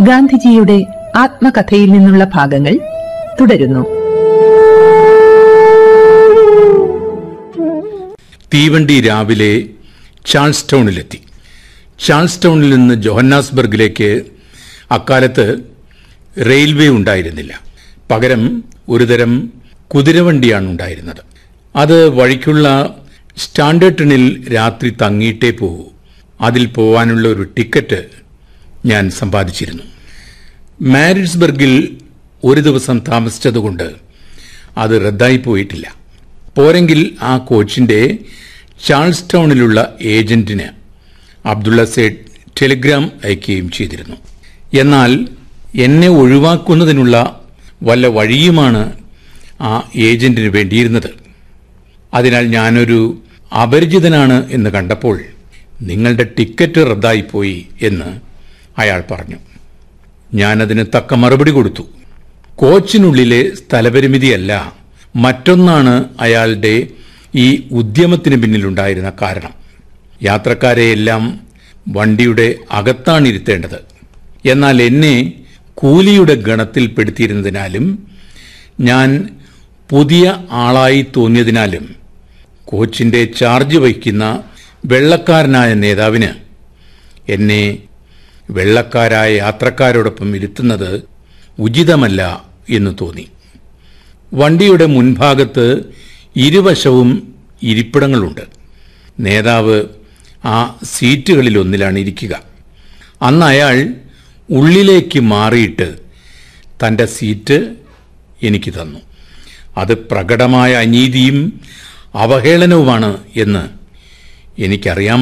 ഗാന്ധിജിയുടെ ആത്മകഥയിൽ നിന്നുള്ള ഭാഗങ്ങൾ തുടരുന്നു തീവണ്ടി രാവിലെ ചാൾസ് ടൗണിലെത്തി ചാൾസ് ടൗണിൽ നിന്ന് ജോഹന്നാസ്ബർഗിലേക്ക് അക്കാലത്ത് റെയിൽവേ ഉണ്ടായിരുന്നില്ല പകരം ഒരുതരം കുതിരവണ്ടിയാണ് ഉണ്ടായിരുന്നത് അത് വഴിക്കുള്ള സ്റ്റാൻഡേർട്ടണിൽ രാത്രി തങ്ങിയിട്ടേ പോകൂ അതിൽ പോവാനുള്ള ഒരു ടിക്കറ്റ് ഞാൻ സമ്പാദിച്ചിരുന്നു മാരിറ്റ്സ്ബർഗിൽ ഒരു ദിവസം താമസിച്ചതുകൊണ്ട് അത് റദ്ദായി പോയിട്ടില്ല പോരെങ്കിൽ ആ കോച്ചിന്റെ ചാൾസ് ടൗണിലുള്ള ഏജന്റിന് അബ്ദുള്ള സേഡ് ടെലിഗ്രാം അയക്കുകയും ചെയ്തിരുന്നു എന്നാൽ എന്നെ ഒഴിവാക്കുന്നതിനുള്ള വല്ല വഴിയുമാണ് ആ ഏജന്റിന് വേണ്ടിയിരുന്നത് അതിനാൽ ഞാനൊരു അപരിചിതനാണ് എന്ന് കണ്ടപ്പോൾ നിങ്ങളുടെ ടിക്കറ്റ് റദ്ദായിപ്പോയി എന്ന് അയാൾ പറഞ്ഞു ഞാനതിന് തക്ക മറുപടി കൊടുത്തു കോച്ചിനുള്ളിലെ സ്ഥലപരിമിതിയല്ല മറ്റൊന്നാണ് അയാളുടെ ഈ ഉദ്യമത്തിന് പിന്നിലുണ്ടായിരുന്ന കാരണം യാത്രക്കാരെയെല്ലാം വണ്ടിയുടെ അകത്താണ് ഇരുത്തേണ്ടത് എന്നാൽ എന്നെ കൂലിയുടെ ഗണത്തിൽപ്പെടുത്തിയിരുന്നതിനാലും ഞാൻ പുതിയ ആളായി തോന്നിയതിനാലും കോച്ചിന്റെ ചാർജ് വഹിക്കുന്ന വെള്ളക്കാരനായ നേതാവിന് എന്നെ വെള്ളക്കാരായ യാത്രക്കാരോടൊപ്പം ഇരുത്തുന്നത് ഉചിതമല്ല എന്ന് തോന്നി വണ്ടിയുടെ മുൻഭാഗത്ത് ഇരുവശവും ഇരിപ്പിടങ്ങളുണ്ട് നേതാവ് ആ സീറ്റുകളിലൊന്നിലാണ് ഇരിക്കുക അന്ന് അയാൾ ഉള്ളിലേക്ക് മാറിയിട്ട് തന്റെ സീറ്റ് എനിക്ക് തന്നു അത് പ്രകടമായ അനീതിയും അവഹേളനവുമാണ് എന്ന് എനിക്കറിയാം